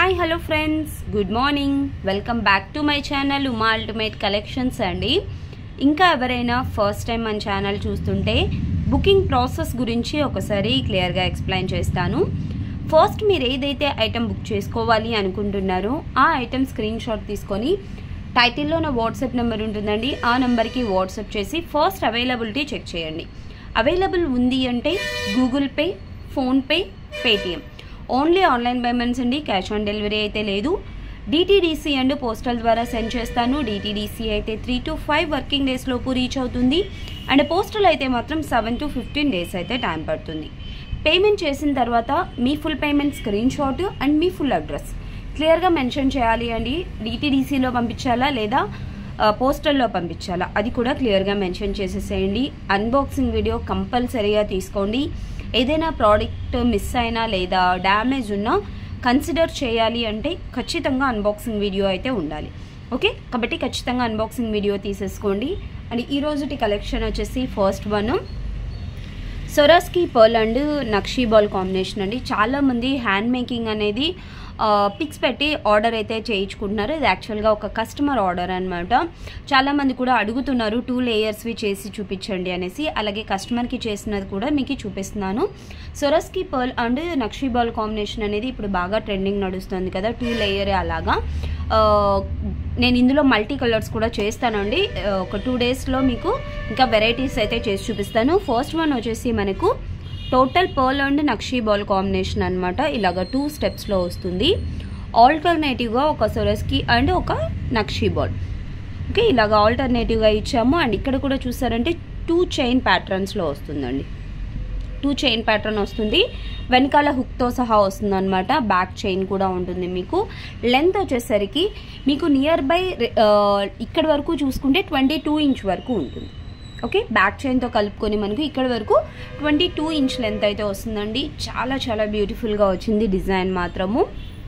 hi hello friends good morning welcome back to my channel Uma ultimate collections అండి ఇంకా ఎవరైనా first time మన channel చూస్తుంటే బుకింగ్ ప్రాసెస్ గురించి ఒకసారి క్లియర్గా ఎక్స్ప్లెయిన్ చేస్తాను ఫస్ట్ మీరు ఏదైతే ఐటెం బుక్ చేసుకోవాలి అనుకుంటున్నారో ఆ ఐటెం స్క్రీన్ షాట్ తీసుకొని టైటిల్లో నా వాట్సాప్ నెంబర్ ఉంటుందండి ఆ నెంబర్కి వాట్సాప్ చేసి ఫస్ట్ అవైలబిలిటీ చెక్ చేయండి అవైలబుల్ ఉంది అంటే Google Pay PhonePe Paytm only online payments అండి క్యాష్ ఆన్ డెలివరీ అయితే లేదు డిటీడీసీ అండ్ పోస్టల్ ద్వారా సెండ్ చేస్తాను డిటీడీసీ అయితే three to five working days లోపు రీచ్ అవుతుంది అండ్ పోస్టల్ అయితే మాత్రం సెవెన్ టు ఫిఫ్టీన్ డేస్ అయితే టైం పడుతుంది పేమెంట్ చేసిన తర్వాత మీ full payment screenshot and మీ ఫుల్ అడ్రస్ క్లియర్గా మెన్షన్ చేయాలి అండి డిటీడీసీలో పంపించాలా లేదా ఆ, పోస్టల్లో పంపించాలా అది కూడా క్లియర్గా మెన్షన్ చేసేసేయండి అన్బాక్సింగ్ వీడియో కంపల్సరీగా తీసుకోండి ఏదైనా ప్రోడక్ట్ మిస్ అయినా లేదా డ్యామేజ్ ఉన్నా కన్సిడర్ చేయాలి అంటే ఖచ్చితంగా అన్బాక్సింగ్ వీడియో అయితే ఉండాలి ఓకే కాబట్టి ఖచ్చితంగా అన్బాక్సింగ్ వీడియో తీసేసుకోండి అండ్ ఈ రోజుటి కలెక్షన్ వచ్చేసి first one Swarovski pearl and nakshi ball combination అండి చాలామంది హ్యాండ్ మేకింగ్ అనేది పిక్స్ పెట్టి ఆర్డర్ అయితే చేయించుకుంటున్నారు ఇది యాక్చువల్గా ఒక కస్టమర్ ఆర్డర్ అనమాట చాలామంది కూడా అడుగుతున్నారు టూ లేయర్స్వి చేసి చూపించండి అనేసి అలాగే కస్టమర్కి చేసినది కూడా మీకు చూపిస్తున్నాను Swarovski pearl and nakshi ball combination అనేది ఇప్పుడు బాగా ట్రెండింగ్ నడుస్తుంది కదా టూ లేయర్ అలాగా ఆ, నేను ఇందులో మల్టీ కలర్స్ కూడా చేస్తానండి ఆ, ఒక టూ డేస్లో మీకు ఇంకా వెరైటీస్ అయితే చేసి చూపిస్తాను ఫస్ట్ వన్ వచ్చేసి మనకు total pearl and nakshi ball combination అనమాట ఇలాగ టూ స్టెప్స్లో వస్తుంది ఆల్టర్నేటివ్గా ఒక సొరస్కి అండ్ ఒక నక్షీ బాల్ ఓకే ఇలాగ ఆల్టర్నేటివ్గా ఇచ్చాము అండ్ ఇక్కడ కూడా చూసారంటే టూ చైన్ ప్యాటర్న్స్లో వస్తుందండి టూ చైన్ ప్యాటర్న్ వస్తుంది వెనకాల హుక్తో సహా వస్తుంది అనమాట బ్యాక్ చైన్ కూడా ఉంటుంది మీకు లెంత్ వచ్చేసరికి మీకు నియర్ బై ఇక్కడ వరకు చూసుకుంటే ట్వంటీ టూ ఇంచ్ వరకు ఉంటుంది ఓకే బ్యాక్ చైన్తో కలుపుకొని మనకు ఇక్కడ వరకు ట్వంటీ టూ ఇంచ్ లెంత్ అయితే వస్తుందండి చాలా చాలా బ్యూటిఫుల్గా వచ్చింది డిజైన్ మాత్రము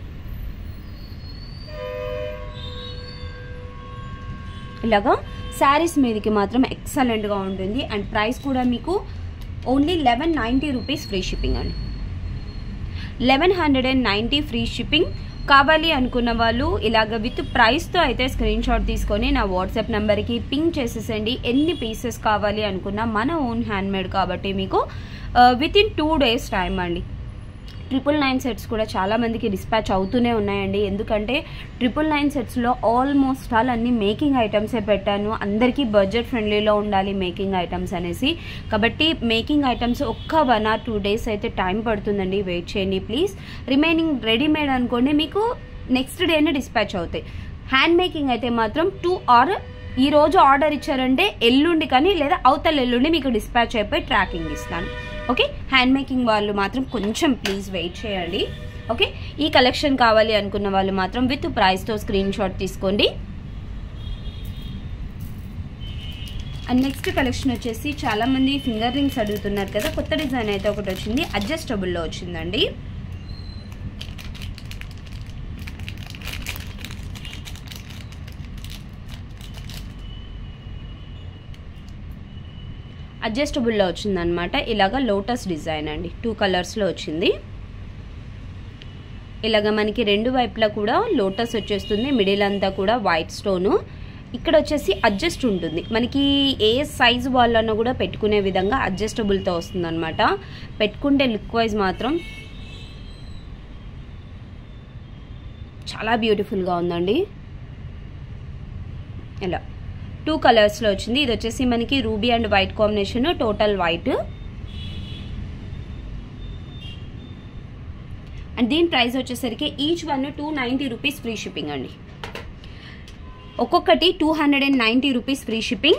ఇలాగా శారీస్ మీదకి మాత్రం ఎక్సలెంట్గా ఉంటుంది అండ్ ప్రైస్ కూడా మీకు only eleven ninety rupees free shipping అండి eleven hundred and ninety free shipping కావాలి అనుకున్న వాళ్ళు ఇలాగ విత్ ప్రైస్తో అయితే స్క్రీన్ షాట్ తీసుకొని నా వాట్సాప్ నెంబర్కి పింక్ చేసేసండి ఎన్ని పీసెస్ కావాలి అనుకున్నా మన ఓన్ హ్యాండ్మేడ్ కాబట్టి మీకు within two days time అండి ట్రిపుల్ నైన్ సెట్స్ కూడా చాలా మందికి డిస్పాచ్ అవుతూనే ఉన్నాయండి ఎందుకంటే ట్రిపుల్ నైన్ సెట్స్లో ఆల్మోస్ట్ ఆల్ అన్ని మేకింగ్ ఐటమ్సే పెట్టాను అందరికీ బడ్జెట్ ఫ్రెండ్లీలో ఉండాలి మేకింగ్ ఐటమ్స్ అనేసి కాబట్టి మేకింగ్ ఐటమ్స్ ఒక్క వన్ ఆర్ టూ డేస్ అయితే టైం పడుతుందండి వెయిట్ చేయండి ప్లీజ్ రిమైనింగ్ రెడీమేడ్ అనుకోండి మీకు నెక్స్ట్ డేనే డిస్పాచ్ అవుతాయి హ్యాండ్ మేకింగ్ అయితే మాత్రం టూ ఆర్ ఈ రోజు ఆర్డర్ ఇచ్చారంటే ఎల్లుండి కానీ లేదా అవతల ఎల్లుండి మీకు డిస్పాచ్ అయిపోయి ట్రాకింగ్ ఇస్తాను ఓకే హ్యాండ్ మేకింగ్ వాళ్ళు మాత్రం కొంచెం ప్లీజ్ వెయిట్ చేయండి ఓకే ఈ కలెక్షన్ కావాలి అనుకున్న వాళ్ళు మాత్రం విత్ ప్రైస్తో స్క్రీన్ షాట్ తీసుకోండి అండ్ నెక్స్ట్ కలెక్షన్ వచ్చేసి చాలా మంది ఫింగర్ రింగ్స్ అడుగుతున్నారు కదా కొత్త డిజైన్ అయితే ఒకటి వచ్చింది అడ్జస్టబుల్లో వచ్చిందండి అడ్జస్టబుల్లో వచ్చిందనమాట ఇలాగ లోటస్ డిజైన్ అండి టూ కలర్స్లో వచ్చింది ఇలాగ మనకి రెండు వైపులా కూడా లోటస్ వచ్చేస్తుంది మిడిల్ అంతా కూడా వైట్ స్టోను ఇక్కడ వచ్చేసి అడ్జస్ట్ ఉంటుంది మనకి ఏ సైజు వాళ్ళన్నా కూడా పెట్టుకునే విధంగా అడ్జస్టబుల్తో వస్తుంది అనమాట పెట్టుకుంటే లుక్ వైజ్ మాత్రం చాలా బ్యూటిఫుల్గా ఉందండి ఇలా టూ కలర్స్లో వచ్చింది ఇది వచ్చేసి మనకి ruby and white combination total white and దీని ప్రైస్ వచ్చేసరికి each one two ninety rupees free shipping అండి ఒక్కొక్కటి two hundred and ninety rupees free shipping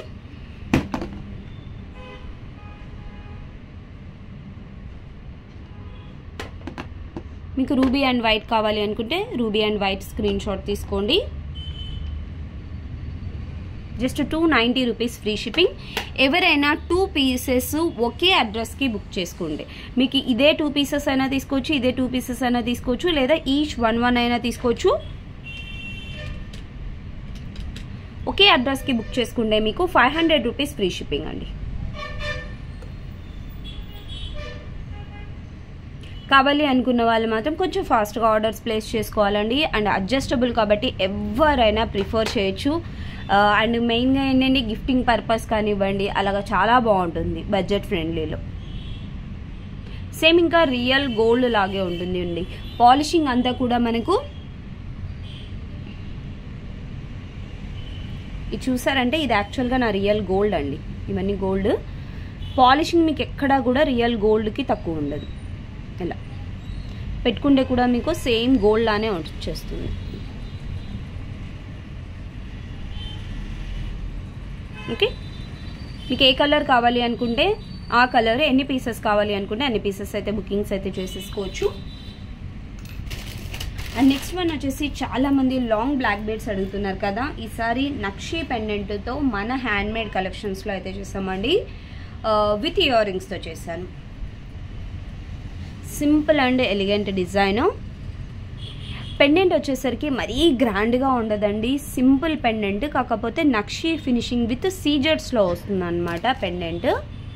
మీకు రూబీ అండ్ వైట్ కావాలి అనుకుంటే ruby and white screenshot తీసుకోండి just two ninety rupees free shipping ఎవరైనా two pieces ఒకే అడ్రస్కి బుక్ చేసుకోండి మీకు ఇదే టూ పీసెస్ అయినా తీసుకోవచ్చు ఇదే టూ పీసెస్ అయినా తీసుకోవచ్చు లేదా ఈచ్ వన్ వన్ అయినా తీసుకోవచ్చు ఒకే అడ్రస్కి బుక్ చేసుకుంటే మీకు five hundred rupees free shipping అండి కావాలి అనుకున్న వాళ్ళు మాత్రం కొంచెం ఫాస్ట్గా ఆర్డర్స్ ప్లేస్ చేసుకోవాలండి అండ్ అడ్జస్టబుల్ కాబట్టి ఎవరైనా ప్రిఫర్ చేయొచ్చు అండ్ మెయిన్గా ఏంటంటే గిఫ్టింగ్ పర్పస్ కానివ్వండి అలాగా చాలా బాగుంటుంది బడ్జెట్ ఫ్రెండ్లీలో సేమ్ ఇంకా రియల్ గోల్డ్ లాగే ఉంటుంది అండి పాలిషింగ్ అంతా కూడా మనకు ఇది చూసారంటే ఇది యాక్చువల్గా నా రియల్ గోల్డ్ అండి ఇవన్నీ గోల్డ్ పాలిషింగ్ మీకు ఎక్కడా కూడా రియల్ గోల్డ్కి తక్కువ ఉండదు ఇలా పెట్టుకుంటే కూడా మీకు సేమ్ గోల్డ్ లానే వచ్చేస్తుంది ఓకే మీకు ఏ కలర్ కావాలి అనుకుంటే ఆ కలర్ ఎన్ని పీసెస్ కావాలి అనుకుంటే అన్ని పీసెస్ అయితే బుకింగ్స్ అయితే చేసేసుకోవచ్చు అండ్ నెక్స్ట్ వన్ వచ్చేసి చాలా మంది లాంగ్ బ్లాక్ బెడ్స్ అడుగుతున్నారు కదా ఈసారి నక్షి పెండెంట్తో మన హ్యాండ్ మేడ్ కలెక్షన్స్లో అయితే చేసామండి విత్ ఇయర్ రింగ్స్తో చేశాను simple and elegant design pendant వచ్చేసరికి మరీ గ్రాండ్గా ఉండదండి సింపుల్ పెండెంట్ కాకపోతే నక్షి ఫినిషింగ్ విత్ సీజర్స్లో వస్తుంది అనమాట పెండెంట్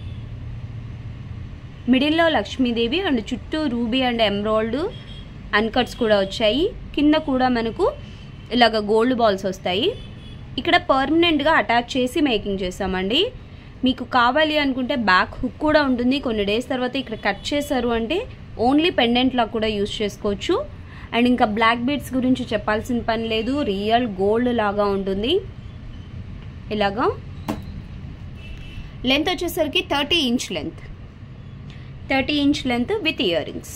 మిడిల్లో లక్ష్మీదేవి అండ్ చుట్టూ రూబీ అండ్ ఎమ్రాల్డ్ అన్కట్స్ కూడా వచ్చాయి కింద కూడా మనకు ఇలాగ గోల్డ్ బాల్స్ వస్తాయి ఇక్కడ పర్మనెంట్గా అటాచ్ చేసి మేకింగ్ చేసామండి మీకు కావాలి అనుకుంటే బ్యాక్ హుక్ కూడా ఉంటుంది కొన్ని డేస్ తర్వాత ఇక్కడ కట్ చేశారు అంటే ఓన్లీ పెండెంట్లా కూడా యూస్ చేసుకోవచ్చు అండ్ ఇంకా బ్లాక్ బీడ్స్ గురించి చెప్పాల్సిన పని లేదు రియల్ గోల్డ్ లాగా ఉంటుంది ఇలాగా లెంత్ వచ్చేసరికి thirty inch length thirty inch length with earrings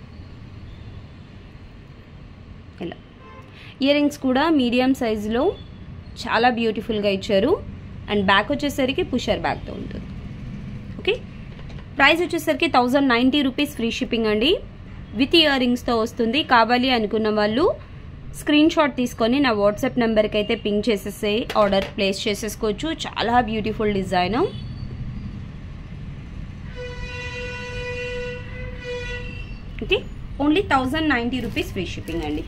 ఇలా ఇయర్ రింగ్స్ కూడా మీడియం సైజులో చాలా బ్యూటిఫుల్గా ఇచ్చారు అండ్ బ్యాక్ వచ్చేసరికి పుషర్ బ్యాగ్తో ఉంటుంది ఓకే ప్రైస్ వచ్చేసరికి thousand ninety rupees free shipping అండి విత్ ఇయర్ రింగ్స్తో వస్తుంది కావాలి అనుకున్న వాళ్ళు స్క్రీన్ షాట్ తీసుకొని నా వాట్సాప్ నెంబర్కి అయితే పింక్ చేసేసే ఆర్డర్ ప్లేస్ చేసేసుకోవచ్చు చాలా beautiful design okay only thousand ninety rupees free shipping అండి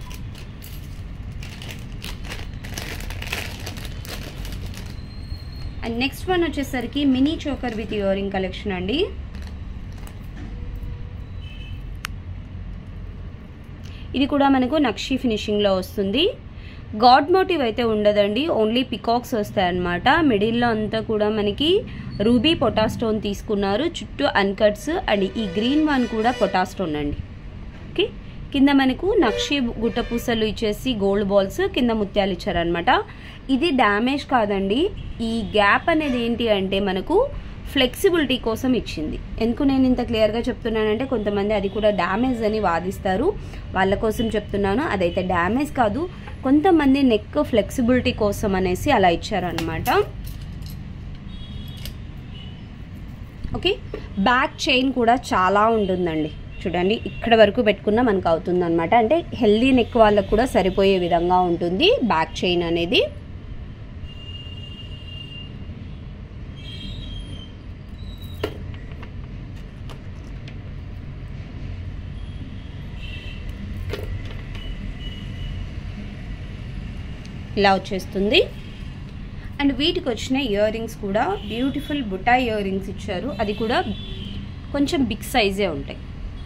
అండ్ నెక్స్ట్ వన్ వచ్చేసరికి mini choker with earring collection అండి ఇది కూడా మనకు నక్షి ఫినిషింగ్లో వస్తుంది గాడ్ మోటివ్ అయితే ఉండదండి ఓన్లీ పికాక్స్ వస్తాయి అన్నమాట మిడిల్లో అంతా కూడా మనకి రూబీ పొటాస్టోన్ తీసుకున్నారు చుట్టూ అన్కట్స్ అండ్ ఈ గ్రీన్ వన్ కూడా పొటాస్టోన్ అండి ఓకే కింద మనకు నక్షి గుట్ట పూసలు ఇచ్చేసి గోల్డ్ బాల్స్ కింద ముత్యాలు ఇచ్చారనమాట ఇది డ్యామేజ్ కాదండి ఈ గ్యాప్ అనేది ఏంటి అంటే మనకు ఫ్లెక్సిబిలిటీ కోసం ఇచ్చింది ఎందుకు నేను ఇంత క్లియర్గా చెప్తున్నానంటే కొంతమంది అది కూడా డ్యామేజ్ అని వాదిస్తారు వాళ్ళ కోసం చెప్తున్నాను అదైతే డ్యామేజ్ కాదు కొంతమంది నెక్ ఫ్లెక్సిబిలిటీ కోసం అనేసి అలా ఇచ్చారనమాట ఓకే బ్యాక్ చైన్ కూడా చాలా ఉంటుందండి చూడండి ఇక్కడ వరకు పెట్టుకున్నా మనకు అవుతుంది అనమాట అంటే హెల్దీ నెక్ వాళ్ళకు కూడా సరిపోయే విధంగా ఉంటుంది బ్యాక్ చైన్ అనేది ఇలా వచ్చేస్తుంది అండ్ వీటికి వచ్చిన ఇయర్ రింగ్స్ కూడా బ్యూటిఫుల్ బుటా ఇయర్ రింగ్స్ ఇచ్చారు అది కూడా కొంచెం బిగ్ సైజే ఉంటాయి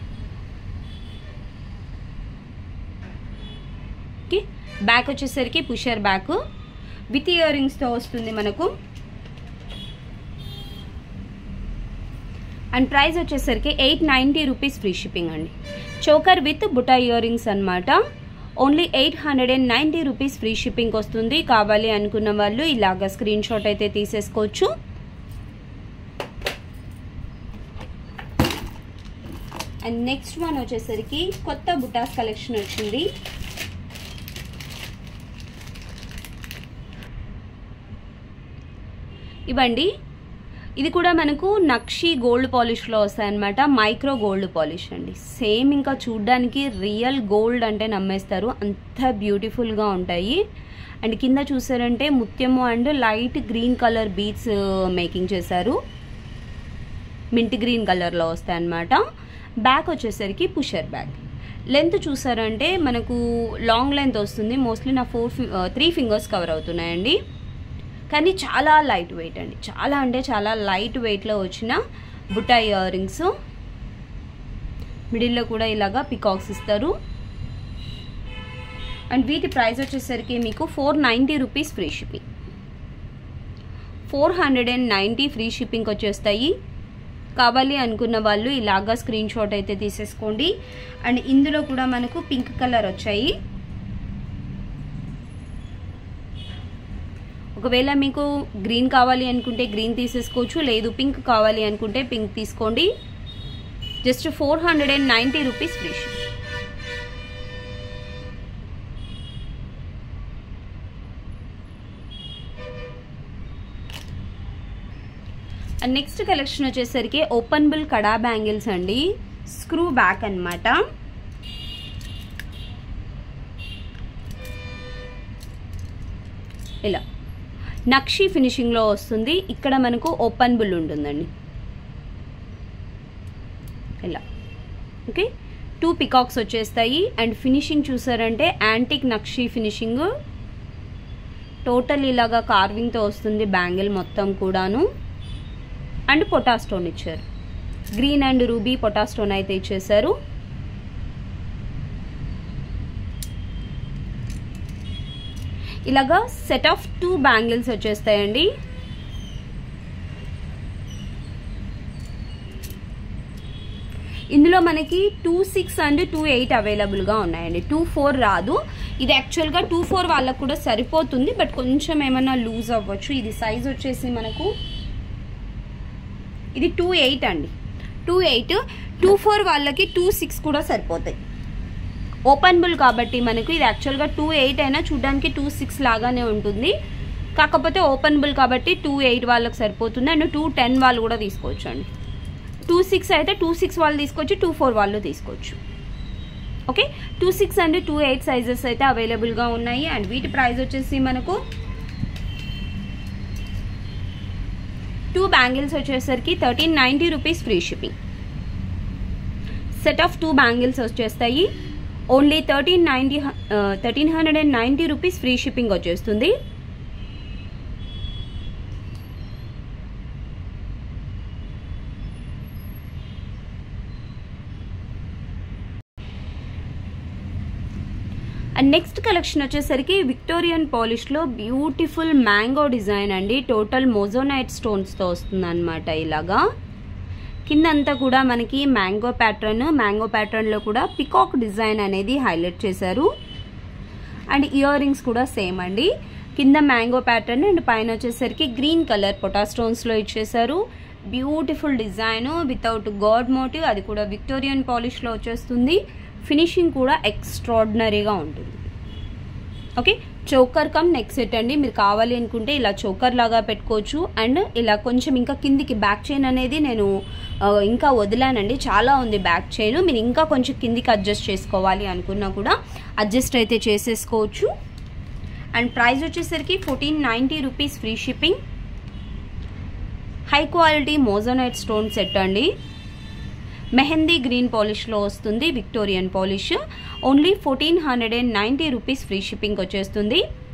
ఓకే బ్యాక్ వచ్చేసరికి పుషర్ బ్యాక్ విత్ ఇయర్ రింగ్స్తో వస్తుంది మనకు అండ్ ప్రైస్ వచ్చేసరికి eight ninety rupees free shipping అండి choker with buta earrings అనమాట only eight hundred and ninety rupees free shipping వస్తుంది కావాలి అనుకున్న వాళ్ళు ఇలాగ స్క్రీన్ షాట్ అయితే తీసేసుకోవచ్చు అండ్ నెక్స్ట్ వన్ వచ్చేసరికి కొత్త బుటాస్ కలెక్షన్ వచ్చింది ఇవ్వండి ఇది కూడా మనకు నక్షి గోల్డ్ పాలిష్లో వస్తాయన్నమాట మైక్రో గోల్డ్ పాలిష్ అండి సేమ్ ఇంకా చూడ్డానికి రియల్ గోల్డ్ అంటే నమ్మేస్తారు అంత బ్యూటిఫుల్గా ఉంటాయి అండ్ కింద చూసారంటే ముత్యము and light green colour beads making చేశారు మింట్ గ్రీన్ కలర్లో వస్తాయన్నమాట బ్యాక్ వచ్చేసరికి పుషర్ బ్యాగ్ లెంత్ చూసారంటే మనకు లాంగ్ లెంత్ వస్తుంది మోస్ట్లీ నా ఫోర్ త్రీ ఫింగర్స్ కవర్ అవుతున్నాయండి కానీ చాలా లైట్ వెయిట్ అండి చాలా అంటే చాలా లైట్ వెయిట్లో వచ్చిన బుటా ఇయర్ రింగ్స్ మిడిల్లో కూడా ఇలాగా పికాక్స్ ఇస్తారు అండ్ వీటి ప్రైస్ వచ్చేసరికి మీకు four ninety rupees free shipping four hundred and ninety free shipping వచ్చేస్తాయి కావాలి అనుకున్న వాళ్ళు ఇలాగా స్క్రీన్ షాట్ అయితే తీసేసుకోండి అండ్ ఇందులో కూడా మనకు పింక్ కలర్ వచ్చాయి ఒకవేళ మీకు గ్రీన్ కావాలి అనుకుంటే గ్రీన్ తీసేసుకోవచ్చు లేదు పింక్ కావాలి అనుకుంటే పింక్ తీసుకోండి just four hundred and ninety rupees free ship and next collection వచ్చేసరికి ఓపెనబుల్ కడా బ్యాంగిల్స్ అండి స్క్రూ బ్యాక్ అనమాట ఇలా నక్షి ఫినిషింగ్లో వస్తుంది ఇక్కడ మనకు ఓపెనబుల్ ఉంటుందండి ఇలా ఓకే టూ పికాక్స్ వచ్చేస్తాయి అండ్ ఫినిషింగ్ చూసారంటే యాంటిక్ నక్షి ఫినిషింగ్ టోటల్ ఇలాగా కార్వింగ్తో వస్తుంది బ్యాంగిల్ మొత్తం కూడాను అండ్ పొటా స్టోన్ ఇచ్చారు green and ruby pota stone అయితే ఇచ్చేసారు ఇలాగా సెట్ ఆఫ్ టూ బ్యాంగిల్స్ వచ్చేస్తాయండి ఇందులో మనకి two six and two eight అవైలబుల్గా ఉన్నాయండి టూ ఫోర్ రాదు ఇది యాక్చువల్గా టూ ఫోర్ వాళ్ళకు కూడా సరిపోతుంది బట్ కొంచెం ఏమైనా లూజ్ అవ్వచ్చు ఇది సైజ్ వచ్చేసి మనకు ఇది టూ ఎయిట్ అండి టూ ఎయిట్ టూ ఫోర్ వాళ్ళకి టూ సిక్స్ కూడా సరిపోతాయి ఓపెనబుల్ కాబట్టి మనకు ఇది యాక్చువల్గా టూ ఎయిట్ అయినా చూడడానికి టూ సిక్స్ లాగానే ఉంటుంది కాకపోతే ఓపెనబుల్ కాబట్టి టూ ఎయిట్ వాళ్ళకి సరిపోతుంది అండ్ టూ టెన్ వాళ్ళు కూడా తీసుకోవచ్చు అండి టూ సిక్స్ అయితే టూ సిక్స్ వాళ్ళు తీసుకోవచ్చు టూ ఫోర్ వాళ్ళు తీసుకోవచ్చు okay two six and two eight sizes అయితే అవైలబుల్గా ఉన్నాయి అండ్ వీటి ప్రైస్ వచ్చేసి మనకు టూ బ్యాంగిల్స్ వచ్చేసరికి thirteen ninety rupees free shipping set of two bangles వచ్చేస్తాయి only thirteen ninety thirteen hundred and ninety rupees free shipping వచ్చేస్తుంది అండ్ నెక్స్ట్ కలెక్షన్ వచ్చేసరికి విక్టోరియన్ పాలిష్లో బ్యూటిఫుల్ మ్యాంగో డిజైన్ అండి టోటల్ మోజోనైట్ స్టోన్స్తో వస్తుంది అనమాట ఇలాగా కిందంతా కూడా మనకి మ్యాంగో ప్యాటర్న్ మ్యాంగో ప్యాటర్న్లో కూడా పికాక్ డిజైన్ అనేది హైలైట్ చేశారు అండ్ ఇయర్ రింగ్స్ కూడా సేమ్ అండి కింద మ్యాంగో ప్యాటర్న్ అండ్ పైన వచ్చేసరికి గ్రీన్ కలర్ పొటా స్టోన్స్లో ఇచ్చేసారు beautiful design without god motif అది కూడా విక్టోరియన్ పాలిష్లో వచ్చేస్తుంది ఫినిషింగ్ కూడా ఎక్స్ట్రాడినరీగా ఉంటుంది okay choker cum neck set అండి మీరు కావాలి అనుకుంటే ఇలా చోకర్ లాగా పెట్టుకోవచ్చు అండ్ ఇలా కొంచెం ఇంకా కిందికి బ్యాక్ చైన్ అనేది నేను ఇంకా వదిలానండి చాలా ఉంది బ్యాక్ చైన్ మీరు ఇంకా కొంచెం కిందికి అడ్జస్ట్ చేసుకోవాలి అనుకున్నా కూడా అడ్జస్ట్ అయితే చేసేసుకోవచ్చు అండ్ ప్రైస్ వచ్చేసరికి fourteen ninety rupees free shipping high quality moissanite stone set అండి మెహందీ గ్రీన్ పాలిష్లో వస్తుంది Victorian polish only fourteen hundred and ninety rupees free shipping వచ్చేస్తుంది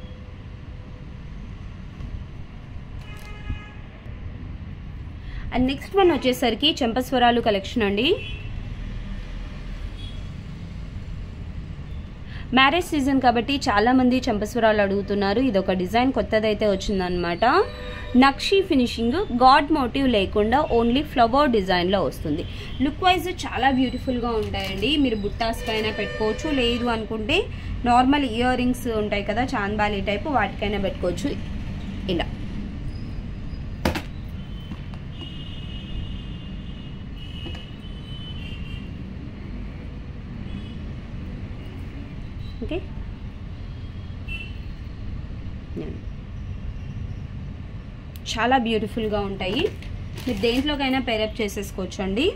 అండ్ నెక్స్ట్ వన్ వచ్చేసరికి చెంపస్వరాలు కలెక్షన్ అండి మ్యారేజ్ సీజన్ కాబట్టి చాలామంది చెంపస్వరాలు అడుగుతున్నారు ఇది ఒక డిజైన్ కొత్తదైతే వచ్చిందనమాట నక్షి ఫినిషింగ్ గాడ్ మోటివ్ లేకుండా ఓన్లీ ఫ్లవర్ డిజైన్లో వస్తుంది లుక్ వైజ్ చాలా బ్యూటిఫుల్గా ఉంటాయండి మీరు బుట్టాస్ పైన పెట్టుకోవచ్చు లేదు అనుకుంటే నార్మల్ ఇయర్ రింగ్స్ ఉంటాయి కదా చాంద్బాలి టైప్ వాటికైనా పెట్టుకోవచ్చు ఇలా ఓకే చాలా బ్యూటిఫుల్గా ఉంటాయి మీరు దేంట్లోకైనా పేరప్ చేసేసుకోవచ్చు అండి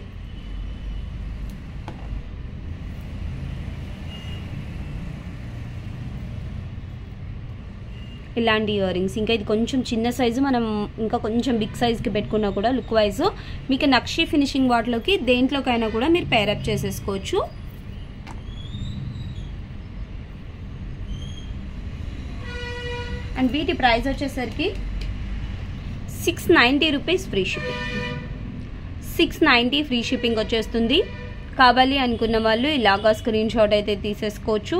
ఇలాంటి ఇయర్ రింగ్స్ ఇంకా ఇది కొంచెం చిన్న సైజు మనం ఇంకా కొంచెం బిగ్ సైజ్కి పెట్టుకున్నా కూడా లుక్ వైజ్ మీకు నక్షి ఫినిషింగ్ వాటిలోకి దేంట్లోకైనా కూడా మీరు పేరప్ చేసేసుకోవచ్చు అండ్ వీటి ప్రైస్ వచ్చేసరికి six ninety rupees free shipping six ninety free shipping వచ్చేస్తుంది కావాలి అనుకున్న వాళ్ళు ఇలాగా స్క్రీన్ షాట్ అయితే తీసేసుకోవచ్చు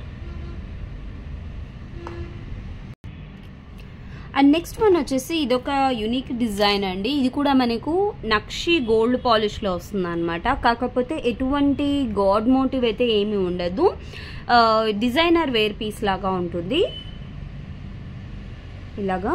అండ్ నెక్స్ట్ వన్ వచ్చేసి ఇదొక యునిక్ డిజైన్ అండి ఇది కూడా మనకు నక్షి గోల్డ్ పాలిష్లో వస్తుంది అనమాట కాకపోతే ఎటువంటి గాడ్ మోటివ్ అయితే ఏమీ ఉండదు డిజైనర్ వేర్ పీస్ లాగా ఉంటుంది ఇలాగా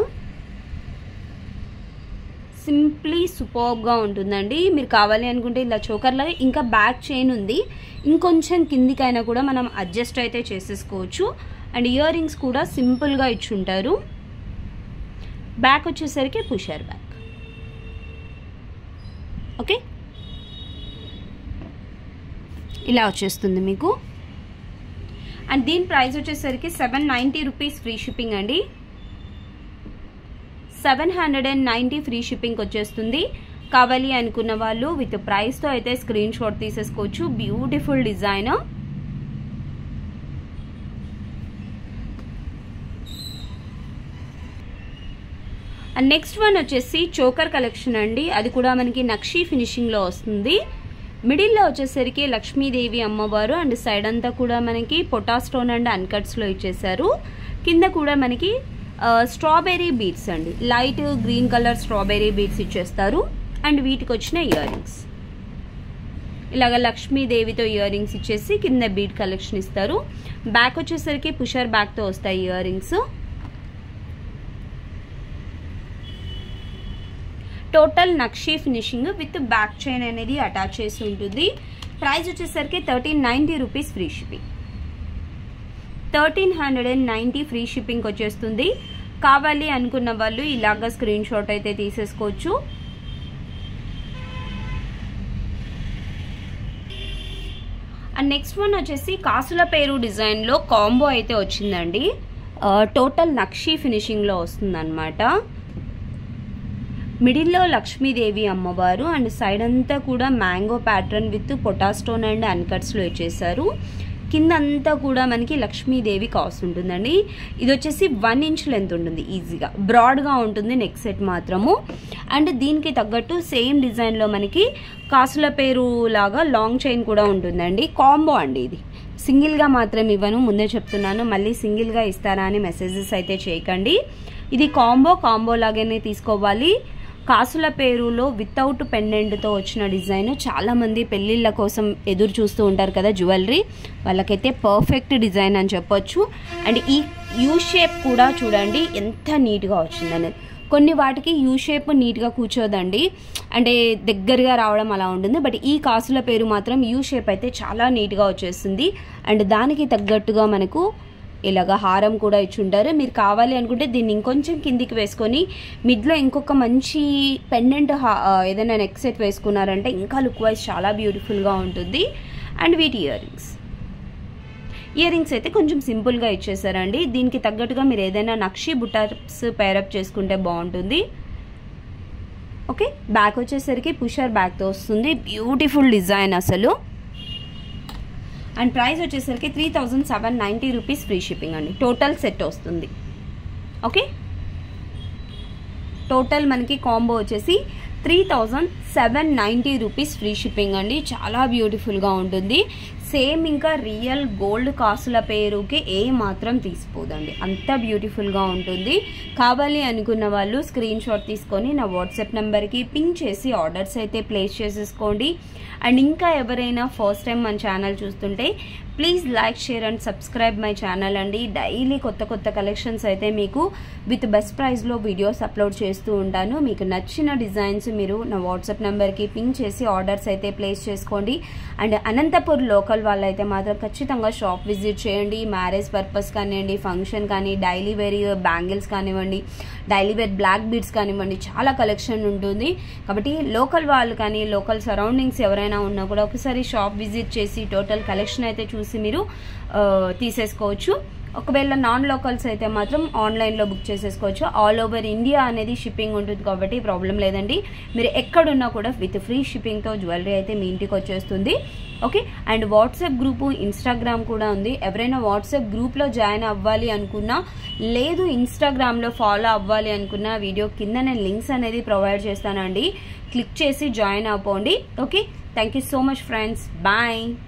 సింప్లీ సూపర్గా ఉంటుందండి మీరు కావాలి అనుకుంటే ఇలా చోకర్లో ఇంకా బ్యాక్ చైన్ ఉంది ఇంకొంచెం కిందికైనా కూడా మనం అడ్జస్ట్ అయితే చేసేసుకోవచ్చు అండ్ ఇయర్ రింగ్స్ కూడా సింపుల్గా ఇచ్చుంటారు బ్యాక్ వచ్చేసరికి పుషర్ బ్యాక్ ఓకే ఇలా వచ్చేస్తుంది మీకు అండ్ దీని ప్రైస్ వచ్చేసరికి seven ninety rupees free shipping అండి seven hundred and ninety free shipping వచ్చేస్తుంది కావాలి అనుకున్న వాళ్ళు విత్ ప్రైస్తో అయితే స్క్రీన్ షాట్ తీసేసుకోవచ్చు beautiful design and next one వచ్చేసి చోకర్ కలెక్షన్ అండి అది కూడా మనకి నక్షీ ఫినిషింగ్లో వస్తుంది మిడిల్లో వచ్చేసరికి లక్ష్మీదేవి అమ్మవారు అండ్ సైడ్ అంతా కూడా మనకి పొటా స్టోన్ అండ్ అన్కట్స్లో ఇచ్చేసారు కింద కూడా మనకి స్ట్రాబెర్రీ బీట్స్ అండి light green colour strawberry beads ఇచ్చేస్తారు అండ్ వీటికి వచ్చిన ఇయర్ రింగ్స్ ఇలాగ లక్ష్మీదేవితో ఇయర్ రింగ్స్ ఇచ్చేసి కింద బీట్ కలెక్షన్ ఇస్తారు బ్యాక్ వచ్చేసరికి పుషర్ బ్యాక్తో వస్తాయి earrings total nakshi finishing with back chain అనేది అటాచ్ చేసి ఉంటుంది ప్రైస్ వచ్చేసరికి thirteen ninety rupees free shipping thirteen hundred and ninety free shipping వచ్చేస్తుంది కావాలి అనుకున్న వాళ్ళు ఇలాగ స్క్రీన్ షాట్ అయితే తీసేసుకోవచ్చు అండ్ నెక్స్ట్ వన్ వచ్చేసి కాసుల పేరు డిజైన్లో కాంబో అయితే వచ్చిందండి టోటల్ నక్షీ ఫినిషింగ్లో వస్తుందన్నమాట మిడిల్లో లక్ష్మీదేవి అమ్మవారు అండ్ సైడ్ అంతా కూడా mango pattern with pota stone and అన్కట్స్లో ఇచ్చేసారు కింద అంతా కూడా మనకి లక్ష్మీదేవి కాస్ట్ ఉంటుందండి ఇది వచ్చేసి వన్ ఇంచ్ లెంత్ ఉంటుంది ఈజీగా బ్రాడ్గా ఉంటుంది నెక్ సెట్ మాత్రము అండ్ దీనికి తగ్గట్టు సేమ్ డిజైన్లో మనకి కాసుల పేరు లాగా లాంగ్ చైన్ కూడా ఉంటుందండి కాంబో అండి ఇది సింగిల్గా మాత్రం ఇవ్వను ముందే చెప్తున్నాను మళ్ళీ సింగిల్గా ఇస్తారా అని మెసేజెస్ అయితే చేయకండి ఇది కాంబో కాంబో లాగానే తీసుకోవాలి కాసుల పేరులో వితౌట్ పెండెంట్తో వచ్చిన డిజైన్ చాలామంది పెళ్ళిళ్ళ కోసం ఎదురు చూస్తూ ఉంటారు కదా జ్యువెలరీ వాళ్ళకైతే పర్ఫెక్ట్ డిజైన్ అని చెప్పొచ్చు అండ్ ఈ యూ షేప్ కూడా చూడండి ఎంత నీట్గా వచ్చిందనేది కొన్ని వాటికి యూ షేప్ నీట్గా కూర్చోదండి అంటే దగ్గరగా రావడం అలా ఉంటుంది బట్ ఈ కాసుల పేరు మాత్రం యూ షేప్ అయితే చాలా నీట్గా వచ్చేస్తుంది అండ్ దానికి తగ్గట్టుగా మనకు ఇలాగ హారం కూడా ఇచ్చుంటారు మీరు కావాలి అనుకుంటే దీన్ని ఇంకొంచెం కిందికి వేసుకొని మిడ్లో ఇంకొక మంచి పెండెంట్ ఏదైనా నెక్ సెట్ వేసుకున్నారంటే ఇంకా లుక్ వైజ్ చాలా బ్యూటిఫుల్గా ఉంటుంది అండ్ వీటి ఇయర్ రింగ్స్ ఇయర్ రింగ్స్ అయితే కొంచెం సింపుల్గా ఇచ్చేసారండి దీనికి తగ్గట్టుగా మీరు ఏదైనా నక్షి బుటాస్ పేరప్ చేసుకుంటే బాగుంటుంది ఓకే బ్యాక్ వచ్చేసరికి పుషర్ బ్యాక్తో వస్తుంది బ్యూటిఫుల్ డిజైన్ అసలు అండ్ ప్రైస్ వచ్చేసరికి three thousand seven ninety rupees free shipping అండి టోటల్ సెట్ వస్తుంది ఓకే టోటల్ మనకి కాంబో వచ్చేసి three thousand seven ninety rupees free shipping అండి చాలా బ్యూటిఫుల్గా ఉంటుంది సేమ్ ఇంకా రియల్ గోల్డ్ కాసుల పేరుకి ఏ మాత్రం తీసిపోదండి అంత బ్యూటిఫుల్గా ఉంటుంది కావాలి అనుకున్న వాళ్ళు స్క్రీన్ షాట్ తీసుకొని నా వాట్సాప్ నెంబర్కి పింక్ చేసి ఆర్డర్స్ అయితే ప్లేస్ చేసేసుకోండి అండ్ ఇంకా ఎవరైనా ఫస్ట్ టైం మన ఛానల్ చూస్తుంటే please like share and subscribe my channel అండి డైలీ కొత్త కొత్త కలెక్షన్స్ అయితే మీకు విత్ బెస్ట్ ప్రైస్లో వీడియోస్ అప్లోడ్ చేస్తూ ఉంటాను మీకు నచ్చిన డిజైన్స్ మీరు నా వాట్సాప్ నెంబర్కి పింక్ చేసి ఆర్డర్స్ అయితే ప్లేస్ చేసుకోండి అండ్ అనంతపూర్ లోకల్ వాళ్ళైతే మాత్రం ఖచ్చితంగా షాప్ విజిట్ చేయండి మ్యారేజ్ పర్పస్ కానివ్వండి ఫంక్షన్ కానీ డైలీ వేర్ బ్యాంగిల్స్ కానివ్వండి డైలీ వేర్ బ్లాక్ బీడ్స్ కానివ్వండి చాలా కలెక్షన్ ఉంటుంది కాబట్టి లోకల్ వాళ్ళు కానీ లోకల్ సరౌండింగ్స్ ఎవరైనా ఉన్నా కూడా ఒకసారి షాప్ విజిట్ చేసి టోటల్ కలెక్షన్ అయితే చూసి మీరు తీసేసుకోవచ్చు ఒకవేళ నాన్ లోకల్స్ అయితే మాత్రం ఆన్లైన్లో బుక్ చేసేసుకోవచ్చు ఆల్ ఓవర్ ఇండియా అనేది షిప్పింగ్ ఉంటుంది కాబట్టి ప్రాబ్లం లేదండి మీరు ఎక్కడున్నా కూడా విత్ ఫ్రీ షిప్పింగ్తో జ్యువెలరీ అయితే మీ ఇంటికి వచ్చేస్తుంది okay and WhatsApp group Instagram కూడా ఉంది ఎవరైనా వాట్సాప్ గ్రూప్లో జాయిన్ అవ్వాలి అనుకున్నా లేదు ఇన్స్టాగ్రామ్లో ఫాలో అవ్వాలి అనుకున్న వీడియో కింద నేను లింక్స్ అనేది ప్రొవైడ్ చేస్తానండి క్లిక్ చేసి జాయిన్ అవ్వండి okay thank you so much friends bye